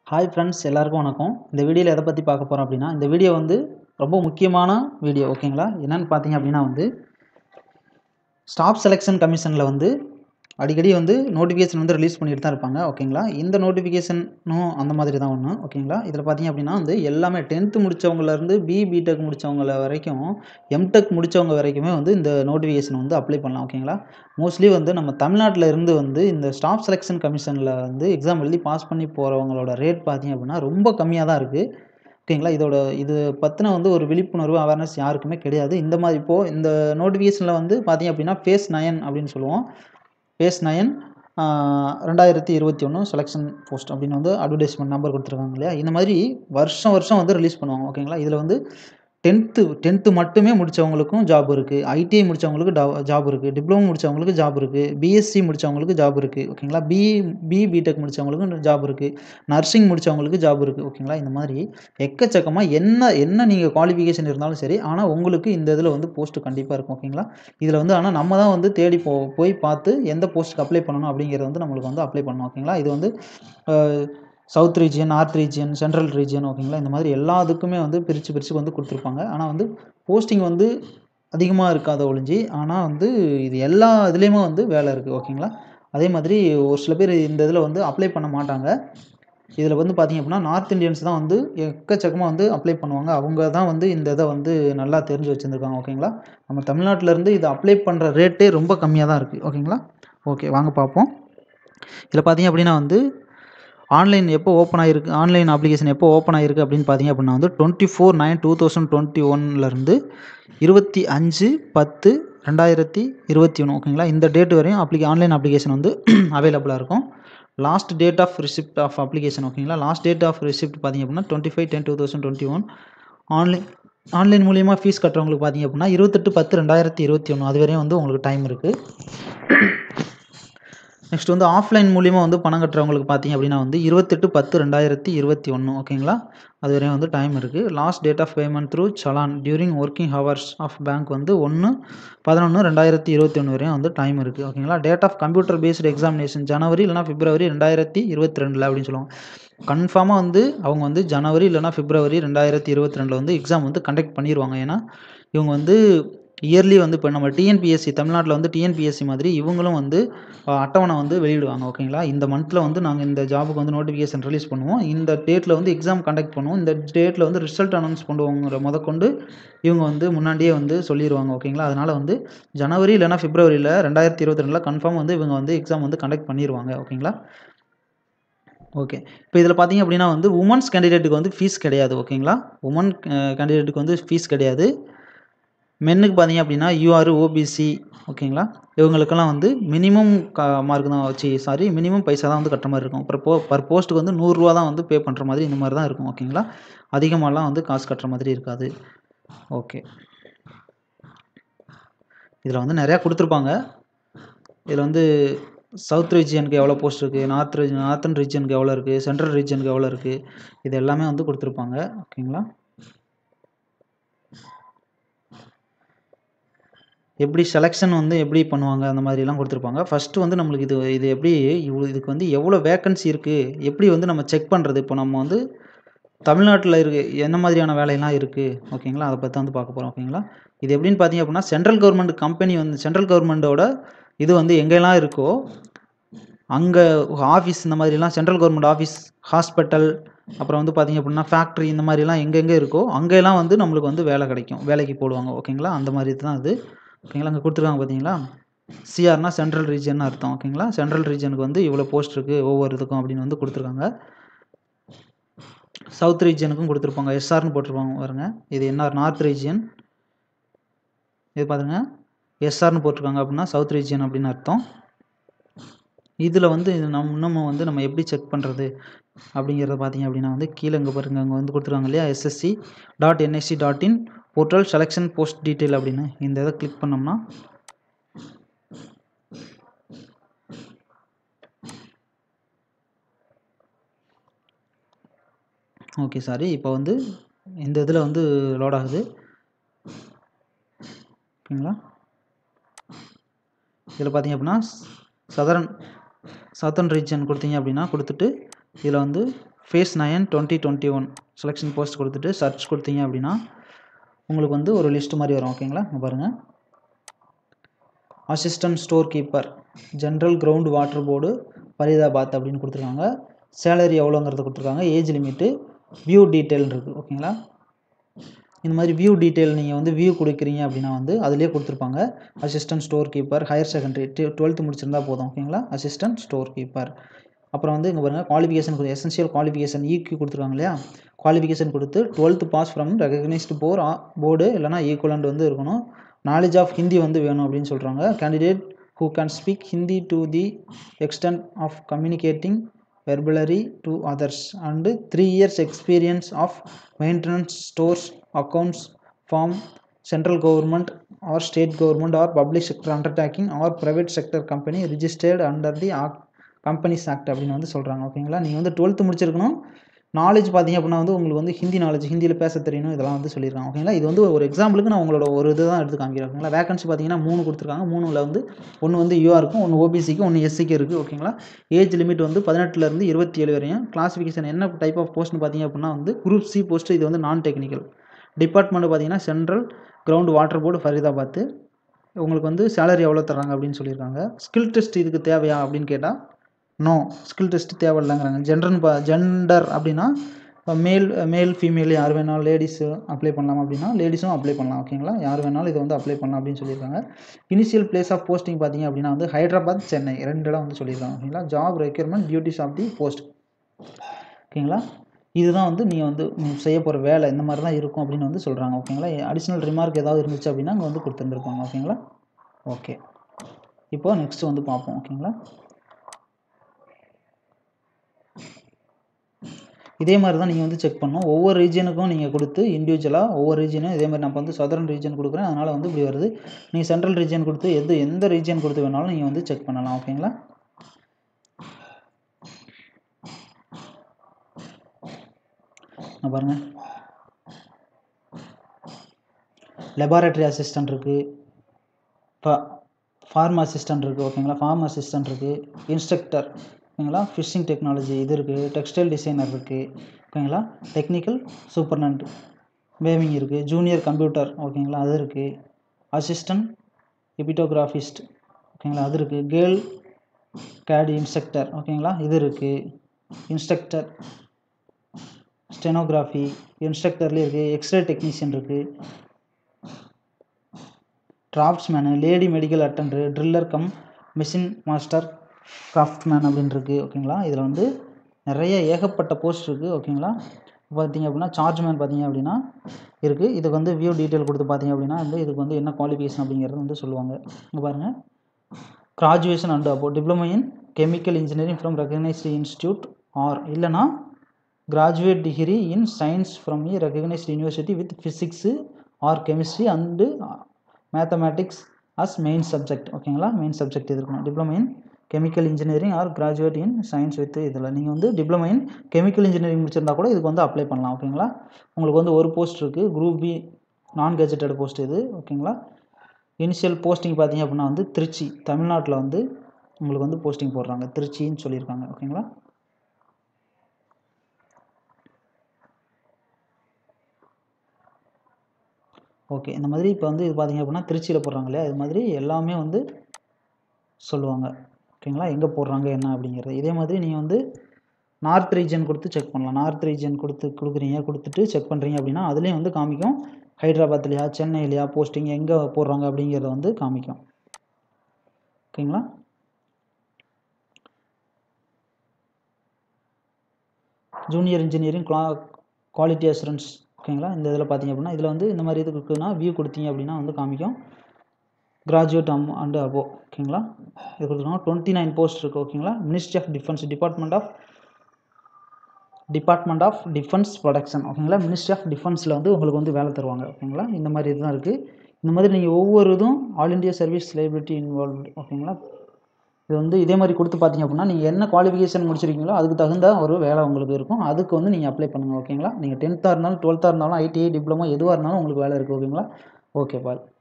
hi friends எல்லாருக்கும் வணக்கம் இந்த வீடியோவில் எதை பற்றி பார்க்க போகிறோம் அப்படின்னா இந்த வீடியோ வந்து ரொம்ப முக்கியமான வீடியோ ஓகேங்களா என்னென்னு பார்த்தீங்க அப்படின்னா வந்து ஸ்டாஃப் செலெக்ஷன் கமிஷனில் வந்து அடிக்கடி வந்து நோட்டிஃபிகேஷன் வந்து ரிலீஸ் பண்ணிட்டு தான் இருப்பாங்க ஓகேங்களா இந்த நோட்டிஃபிகேஷனும் அந்த மாதிரி தான் ஒன்று ஓகேங்களா இதில் பார்த்தீங்க அப்படின்னா வந்து எல்லாமே டென்த்து முடித்தவங்கலேருந்து பி பிடெக் முடித்தவங்கள வரைக்கும் எம்டெக் முடித்தவங்க வரைக்குமே வந்து இந்த நோட்டிஃபிகேஷன் வந்து அப்ளை பண்ணலாம் ஓகேங்களா மோஸ்ட்லி வந்து நம்ம தமிழ்நாட்டில் இருந்து வந்து இந்த ஸ்டாஃப் செலெக்ஷன் கமிஷனில் வந்து எக்ஸாம் எழுதி பாஸ் பண்ணி போகிறவங்களோட ரேட் பார்த்தீங்க அப்படின்னா ரொம்ப கம்மியாக தான் இருக்குது ஓகேங்களா இதோட இது பற்றின வந்து ஒரு விழிப்புணர்வு அவேர்னஸ் யாருக்குமே கிடையாது இந்த மாதிரி இப்போது இந்த நோட்டிஃபிகேஷனில் வந்து பார்த்தீங்க அப்படின்னா ஃபேஸ் நயன் அப்படின்னு சொல்லுவோம் ஃபேஸ் நயன் ரெண்டாயிரத்தி இருபத்தி ஒன்று செலெக்ஷன் போஸ்ட் அப்படின்னு வந்து அட்வர்டைஸ்மெண்ட் நம்பர் கொடுத்துருக்காங்க இல்லையா இந்த மாதிரி வருஷம் வருஷம் வந்து ரிலீஸ் பண்ணுவாங்க ஓகேங்களா இதில் வந்து டென்த்து டென்த்து மட்டுமே முடித்தவங்களுக்கும் ஜாப் இருக்குது ஐடிஐ முடித்தவங்களுக்கு ஜாப் இருக்குது டிப்ளமோ முடித்தவங்களுக்கு ஜாப் இருக்குது பிஎஸ்சி முடித்தவங்களுக்கு ஜாப் இருக்குது ஓகேங்களா பி பி பிடெக் முடித்தவங்களுக்கும் ஜாப் இருக்குது நர்சிங் முடித்தவங்களுக்கு ஜாப் இருக்குது ஓகேங்களா இந்த மாதிரி எக்கச்சக்கமாக என்ன என்ன நீங்கள் குவாலிஃபிகேஷன் இருந்தாலும் சரி ஆனால் உங்களுக்கு இந்த இதில் வந்து போஸ்ட்டு கண்டிப்பாக இருக்கும் ஓகேங்களா இதில் வந்து ஆனால் நம்ம தான் வந்து தேடி போ போய் பார்த்து எந்த போஸ்ட்டுக்கு அப்ளை பண்ணணும் அப்படிங்கிறத வந்து நம்மளுக்கு வந்து அப்ளை பண்ணணும் ஓகேங்களா இது வந்து south region north region central region ஓகேங்களா இந்த மாதிரி எல்லா இதுக்குமே வந்து பிரித்து பிரித்து வந்து கொடுத்துருப்பாங்க ஆனால் வந்து போஸ்டிங் வந்து அதிகமாக இருக்காத ஒழிஞ்சி ஆனால் வந்து இது எல்லா இதுலேயுமே வந்து வேலை இருக்குது ஓகேங்களா அதே மாதிரி ஒரு சில பேர் இந்த இதில் வந்து அப்ளை பண்ண மாட்டாங்க இதில் வந்து பார்த்திங்க அப்படின்னா நார்த் இந்தியன்ஸ் தான் வந்து எக்கச்சக்கமாக வந்து அப்ளை பண்ணுவாங்க அவங்க தான் வந்து இந்த இதை வந்து நல்லா தெரிஞ்சு வச்சுருந்துருக்காங்க ஓகேங்களா நம்ம தமிழ்நாட்டிலேருந்து இதை அப்ளை பண்ணுற ரேட்டே ரொம்ப கம்மியாக தான் இருக்குது ஓகேங்களா ஓகே வாங்க பார்ப்போம் இதில் பார்த்திங்க அப்படின்னா வந்து ஆன்லைன் எப்போ ஓப்பன் ஆகிருக்கு ஆன்லைன் அப்ளிகேஷன் எப்போ ஓப்பன் ஆகிருக்கு அப்படின்னு பார்த்தீங்க அப்படின்னா வந்து twenty four nine two thousand twenty ஒன்லேருந்து இருபத்தி அஞ்சு பத்து ரெண்டாயிரத்தி இருபத்தி ஒன்று ஓகேங்களா இந்த டேட் வரையும் அப்ளிகே ஆன்லைன் அப்ளிகேஷன் வந்து அவைலபிளாக இருக்கும் last date of receipt of application ஓகேங்களா லாஸ்ட் டேட் ஆஃப் ரிசிப்ட் பார்த்திங்க அப்படின்னா twenty five ten two thousand twenty one online online மூலியமாக ஃபீஸ் கட்டுறவங்களுக்கு பார்த்திங்க அப்படின்னா இருபத்தெட்டு பத்து ரெண்டாயிரத்தி இருபத்தி ஒன்று அது வரையும் வந்து உங்களுக்கு டைம் இருக்குது நெக்ஸ்ட் வந்து ஆஃப்லைன் மூலியமாக வந்து பணம் கட்டுறவங்களுக்கு பார்த்தீங்க அப்படின்னா வந்து இருபத்தெட்டு பத்து ரெண்டாயிரத்தி இருபத்தி ஒன்று ஓகேங்களா அது வரையும் வந்து டைம் இருக்குது last date of payment through challan during working hours of bank வந்து ஒன்று பதினொன்று ரெண்டாயிரத்தி இருபத்தி ஒன்று வரையும் வந்து டைம் இருக்குது ஓகேங்களா date of computer based examination ஜனவரி இல்லைனா பிப்ரவரி ரெண்டாயிரத்தி இருபத்தி ரெண்டில் அப்படின்னு சொல்லுவாங்க கன்ஃபார்மாக வந்து அவங்க வந்து ஜனவரி இல்லைனா பிப்ரவரி ரெண்டாயிரத்தி இருபத்தி ரெண்டில் வந்து எக்ஸாம் வந்து கண்டக்ட் பண்ணிடுவாங்க ஏன்னா இவங்க வந்து இயர்லி வந்து இப்போ நம்ம டிஎன்பிஎஸ்சி தமிழ்நாட்டில் வந்து டிஎன்பிஎஸ்சி மாதிரி இவங்களும் வந்து அட்டவணை வந்து வெளியிடுவாங்க ஓகேங்களா இந்த மந்தில் வந்து நாங்கள் இந்த ஜாபுக்கு வந்து நோட்டிஃபிகேஷன் ரிலீஸ் பண்ணுவோம் இந்த டேட்டில் வந்து எக்ஸாம் கண்டக்ட் பண்ணுவோம் இந்த டேட்டில் வந்து ரிசல்ட் அனௌன்ஸ் பண்ணுவோங்கிற முதற்கொண்டு இவங்க வந்து முன்னாடியே வந்து சொல்லிடுவாங்க ஓகேங்களா அதனால் வந்து ஜனவரி இல்லைனா பிப்ரவரியில் ரெண்டாயிரத்தி இருபத்தி ரெண்டில் கன்ஃபார்ம் வந்து இவங்க வந்து எக்ஸாம் வந்து கண்டக்ட் பண்ணிடுவாங்க ஓகேங்களா ஓகே இப்போ இதில் பார்த்தீங்க அப்படின்னா வந்து உமன்ஸ் கேண்டிடேட்டுக்கு வந்து ஃபீஸ் கிடையாது ஓகேங்களா உமன் கேண்டிடேட்டுக்கு வந்து ஃபீஸ் கிடையாது மென்னுக்கு பார்த்தீங்க அப்படின்னா யூஆர் ஓபிசி ஓகேங்களா இவங்களுக்கெல்லாம் வந்து மினிமம் க மார்க் தான் வச்சு சாரி மினிமம் பைசா தான் வந்து கட்டுற மாதிரி இருக்கும் அப்புறம் போ பர் போஸ்ட்டுக்கு வந்து நூறுரூவா தான் வந்து பே பண்ணுற மாதிரி இந்த மாதிரி தான் இருக்கும் ஓகேங்களா அதிகமாகலாம் வந்து காசு கட்டுற மாதிரி இருக்காது ஓகே இதில் வந்து நிறையா கொடுத்துருப்பாங்க இதில் வந்து சவுத் ரீஜியனுக்கு எவ்வளோ போஸ்ட் இருக்குது நார்த் ரீஜன் நார்த்தன் ரீஜனுக்கு எவ்வளோ இருக்குது சென்ட்ரல் ரீஜனுக்கு எவ்வளோ இருக்குது இது எல்லாமே வந்து கொடுத்துருப்பாங்க ஓகேங்களா எப்படி செலெக்ஷன் வந்து எப்படி பண்ணுவாங்க அந்த மாதிரிலாம் கொடுத்துருப்பாங்க ஃபஸ்ட்டு வந்து நம்மளுக்கு இது இது எப்படி இவ்வளோ இதுக்கு வந்து எவ்வளோ வேக்கன்சி இருக்குது எப்படி வந்து நம்ம செக் பண்ணுறது இப்போ நம்ம வந்து தமிழ்நாட்டில் இருக்கு என்ன மாதிரியான வேலையெல்லாம் இருக்குது ஓகேங்களா அதை பற்றி வந்து பார்க்க போகிறோம் ஓகேங்களா இது எப்படின்னு பார்த்தீங்க அப்படின்னா சென்ட்ரல் கவர்மெண்ட் கம்பெனி வந்து சென்ட்ரல் கவர்மெண்ட்டோட இது வந்து எங்கெல்லாம் இருக்கோ அங்கே ஆஃபீஸ் இந்த மாதிரிலாம் சென்ட்ரல் கவர்மெண்ட் ஆஃபீஸ் ஹாஸ்பிட்டல் அப்புறம் வந்து பார்த்திங்க அப்படின்னா ஃபேக்ட்ரி இந்த மாதிரிலாம் எங்கெங்கே இருக்கோ அங்கெல்லாம் வந்து நம்மளுக்கு வந்து வேலை கிடைக்கும் வேலைக்கு போடுவாங்க ஓகேங்களா அந்த மாதிரி தான் அது ஓகேங்களா அங்கே கொடுத்துருக்காங்க பார்த்தீங்களா சிஆர்னா சென்ட்ரல் ரீஜன் அர்த்தம் ஓகேங்களா சென்ட்ரல் ரீஜனுக்கு வந்து இவ்வளோ போஸ்ட் இருக்குது ஒவ்வொரு இதுக்கும் அப்படின்னு வந்து கொடுத்துருக்காங்க சவுத் ரீஜனுக்கும் கொடுத்துருப்பாங்க எஸ்ஆர்னு போட்டிருப்பாங்க பாருங்க இது என்ஆர் நார்த் ரீஜியன் இது பாருங்க எஸ்ஆர்னு போட்டிருக்காங்க அப்படின்னா சவுத் ரீஜியன் அப்படின்னு அர்த்தம் இதில் வந்து நம் இன்னமும் வந்து நம்ம எப்படி செக் பண்ணுறது அப்படிங்கிறத பார்த்தீங்க அப்படின்னா வந்து கீழே இங்கே பாருங்க அங்கே வந்து கொடுத்துருக்காங்க இல்லையா SSC dot NSC dot in portal selection post detail அப்படின்னு இந்த இதை கிளிக் பண்ணோம்னா ஓகே சாரி இப்போ வந்து இந்த இதில் வந்து லோட் ஆகுது ஓகேங்களா இதில் பார்த்தீங்க அப்படின்னா சதரன் சதர்ன் ரீஜன் கொடுத்தீங்க அப்படின்னா கொடுத்துட்டு இதில் வந்து phase nine twenty twenty one selection post கொடுத்துட்டு சர்ச் கொடுத்தீங்க அப்படின்னா உங்களுக்கு வந்து ஒரு லிஸ்ட் மாதிரி வரும் ஓகேங்களா இங்கே பாருங்கள் assistant store keeper general ground water board Faridabad அப்படின்னு கொடுத்துருக்காங்க சேலரி எவ்வளோங்கிறத கொடுத்துருக்காங்க ஏஜ் லிமிட்டு வியூ டீட்டெயில் இருக்குது ஓகேங்களா இந்த மாதிரி வியூ டீட்டெயில் நீங்கள் வந்து வியூ கொடுக்குறீங்க அப்படின்னா வந்து அதிலே கொடுத்துருப்பாங்க assistant store keeper higher secondary twelfth முடிச்சிருந்தா போதும் ஓகேங்களா அசிஸ்டன்ட் ஸ்டோர் கீப்பர் அப்புறம் வந்து இங்கே பாருங்கள் குவாலிஃபிகேஷன் எசென்ஷியல் குவாலிஃபிகேஷன் ஈக்யூ கொடுத்துருக்காங்க இல்லையா குவாலிஃபிகேஷன் கொடுத்து twelfth pass from recognised board board இல்லைனா ஈக்குவலண்ட் வந்து இருக்கணும் நாலேஜ் ஆஃப் ஹிந்தி வந்து வேணும் அப்படின்னு சொல்கிறாங்க candidate who can speak Hindi to the extent of communicating verbally to others and three years experience of maintenance stores accounts from central government or state government or public sector undertaking or private sector company registered under the companies act அப்படின்னு வந்து சொல்கிறாங்க ஓகேங்களா நீங்கள் வந்து twelfth முடிச்சிருக்கணும் knowledge பார்த்தீங்க அப்படின்னா வந்து உங்களுக்கு வந்து ஹிந்தி நாலேஜ் ஹிந்தியில் பேச தெரியணும் இதெல்லாம் வந்து சொல்லியிருக்காங்க ஓகேங்களா இது வந்து ஒரு எக்ஸாம்பிளுக்கு நான் உங்களோட ஒரு இது தான் எடுத்து காமிக்கிறேன் ஓகேங்களா வேகன்சி பார்த்தீங்கன்னா மூணு கொடுத்துருக்காங்க மூணுல வந்து ஒன்று வந்து யூஆர் இருக்கும் ஒன்று ஓபிசிக்கு ஒன்று எஸ்சிக்கு இருக்குது ஓகேங்களா ஏஜ் லிமிட் வந்து பதினெட்டுலேருந்து இருபத்தி ஏழு வரையும் கிளாஸிஃபிகேஷன் என்ன டைப் ஆஃப் போஸ்ட்னு பார்த்தீங்க அப்படின்னா வந்து குரூப் சி போஸ்ட் இது வந்து நான் டெக்னிக்கல் டிபார்ட்மெண்ட் பார்த்தீங்கன்னா central ground water board Faridabad உங்களுக்கு வந்து சேலரி எவ்வளோ தராங்க அப்படின்னு சொல்லியிருக்காங்க ஸ்கில் டெஸ்ட் இதுக்கு தேவையா அப்படின்னு கேட்டால் நோ ஸ்கில் டெஸ்ட் தேவையில்லைங்கிறாங்க ஜென்டர்னு பா ஜெண்டர் அப்படின்னா மேல் மேல் ஃபீமேல் யார் வேணாலும் லேடிஸு அப்ளை பண்ணலாம் அப்படின்னா லேடிஸும் அப்ளை பண்ணலாம் ஓகேங்களா யார் வேணாலும் இதை வந்து அப்ளை பண்ணலாம் அப்படின்னு சொல்லியிருக்காங்க இனிஷியல் பிளேஸ் ஆஃப் போஸ்டிங் பார்த்தீங்க அப்படின்னா வந்து ஹைதராபாத் சென்னை ரெண்டு இடம் வந்து சொல்லியிருக்காங்க ஓகேங்களா job requirement duties of the post ஓகேங்களா இதுதான் வந்து நீங்கள் வந்து செய்ய போகிற வேலை இந்த மாதிரி தான் இருக்கும் அப்படின்னு வந்து சொல்கிறாங்க ஓகேங்களா அடிஷ்னல் ரிமார்க் ஏதாவது இருந்துச்சு அப்படின்னா அங்கே வந்து கொடுத்துருந்துருப்பாங்க ஓகேங்களா ஓகே இப்போ நெக்ஸ்ட் வந்து பார்ப்போம் ஓகேங்களா இதே மாதிரி தான் நீங்கள் வந்து செக் பண்ணணும் ஒவ்வொரு ரீஜனுக்கும் நீங்கள் கொடுத்து இண்டிவிஜுவலாக ஒவ்வொரு ரீஜனும் இதே மாதிரி நம்ம வந்து சதரன் ரீஜன் கொடுக்குறேன் அதனால் வந்து இப்படி வருது நீங்கள் சென்ட்ரல் ரீஜன் கொடுத்து எது எந்த ரீஜன் கொடுத்து வேணாலும் நீங்கள் வந்து செக் பண்ணலாம் ஓகேங்களா பாருங்கள் லெபார்டரி அசிஸ்டன்ட் இருக்குது இப்போ ஃபார்ம் அசிஸ்டன்ட் இருக்குது ஓகேங்களா ஃபார்ம் அசிஸ்டன்ட் இருக்குது இன்ஸ்ட்ரக்டர் ஓகேங்களா ஃபிஷிங் டெக்னாலஜி இது இருக்குது டெக்ஸ்டைல் டிசைனர் இருக்குது ஓகேங்களா டெக்னிக்கல் சூப்பர்னண்ட் வேவிங் இருக்குது ஜூனியர் கம்ப்யூட்டர் ஓகேங்களா அது இருக்குது அசிஸ்டன்ட் எபிட்டோகிராஃபிஸ்ட் ஓகேங்களா அது இருக்குது கேர்ள் கேட் இன்ஸ்ட்ரக்டர் ஓகேங்களா இது இருக்குது இன்ஸ்ட்ரக்டர் ஸ்டெனோகிராஃபி இன்ஸ்ட்ரக்டர்லேயே இருக்குது எக்ஸ்ரே டெக்னீஷியன் இருக்குது draftsman lady medical attender driller cum machine master craftsman அப்படின்னு இருக்குது ஓகேங்களா இதில் வந்து நிறைய ஏகப்பட்ட போஸ்ட் இருக்குது ஓகேங்களா பார்த்தீங்க அப்படின்னா சார்ஜ்மேன் பார்த்தீங்க அப்படின்னா இருக்குது இதுக்கு வந்து வியூ டீட்டெயில் கொடுத்து பார்த்தீங்க அப்படின்னா வந்து இதுக்கு வந்து என்ன குவாலிஃபிகேஷன் அப்படிங்கிறது வந்து சொல்லுவாங்க இங்கே பாருங்கள் graduation and above diploma in chemical engineering from recognised institute or இல்லைனா graduate degree in science from a recognised university with physics or chemistry and mathematics as main subject ஓகேங்களா மெயின் சப்ஜெக்ட் இது இருக்கணும் diploma in chemical engineering or graduate in science with இதில் நீங்கள் வந்து diploma in chemical engineering முடிச்சிருந்தா கூட இதுக்கு வந்து அப்ளை பண்ணலாம் ஓகேங்களா உங்களுக்கு வந்து ஒரு போஸ்ட் இருக்குது group B non gazetted post இது ஓகேங்களா இனிஷியல் போஸ்டிங் பார்த்தீங்க அப்படின்னா வந்து திருச்சி தமிழ்நாட்டில் வந்து உங்களுக்கு வந்து போஸ்டிங் போடுறாங்க திருச்சின்னு சொல்லியிருக்காங்க ஓகேங்களா ஓகே இந்த மாதிரி இப்போ வந்து இது பார்த்தீங்க அப்படின்னா திருச்சியில் போடுறாங்க இல்லையா இது மாதிரி எல்லாமே வந்து சொல்லுவாங்க ஓகேங்களா எங்கே போடுறாங்க என்ன அப்படிங்கிறது இதே மாதிரி நீங்கள் வந்து நார்த் ரீஜன் கொடுத்து செக் பண்ணலாம் நார்த் ரீஜன் கொடுத்து கொடுக்குறீங்க கொடுத்துட்டு செக் பண்ணுறீங்க அப்படின்னா அதுலேயும் வந்து காமிக்கும் ஹைதராபாத்லையா சென்னையிலையா போஸ்டிங் எங்கே போடுறாங்க அப்படிங்கிறத வந்து காமிக்கும் ஓகேங்களா junior engineering qua quality assurance ஓகேங்களா இந்த இதில் பார்த்தீங்க அப்படின்னா இதில் வந்து இந்த மாதிரி இது இருக்குன்னா வியூ கொடுத்தீங்க அப்படின்னா வந்து காமிக்கும் கிராஜுவேட் அம் அண்டு அபோ ஓகேங்களா இது கொடுத்துருக்காங்க டுவெண்ட்டி நைன் போஸ்ட் இருக்குது ஓகேங்களா ministry of defence department of department of defence production ஓகேங்களா மினிஸ்ட்ரி ஆஃப் டிஃபென்ஸில் வந்து உங்களுக்கு வந்து வேலை தருவாங்க ஓகேங்களா இந்த மாதிரி இதுதான் இருக்குது இந்த மாதிரி நீங்கள் ஒவ்வொரு இதுவும் all India service liability involved ஓகேங்களா இது வந்து இதே மாதிரி கொடுத்து பார்த்தீங்க அப்படின்னா நீங்கள் என்ன குவாலிஃபிகேஷன் முடிச்சிருக்கீங்களோ அதுக்கு தகுந்த ஒரு வேலை உங்களுக்கு இருக்கும் அதுக்கு வந்து நீங்கள் அப்ளை பண்ணுங்கள் ஓகேங்களா நீங்கள் டென்த்தாக இருந்தாலும் டுவெல்த்தாக இருந்தாலும் ஐடிஐ டிப்ளமோ எதுவாக இருந்தாலும் உங்களுக்கு வேலை இருக்குது ஓகேங்களா ஓகே பாய்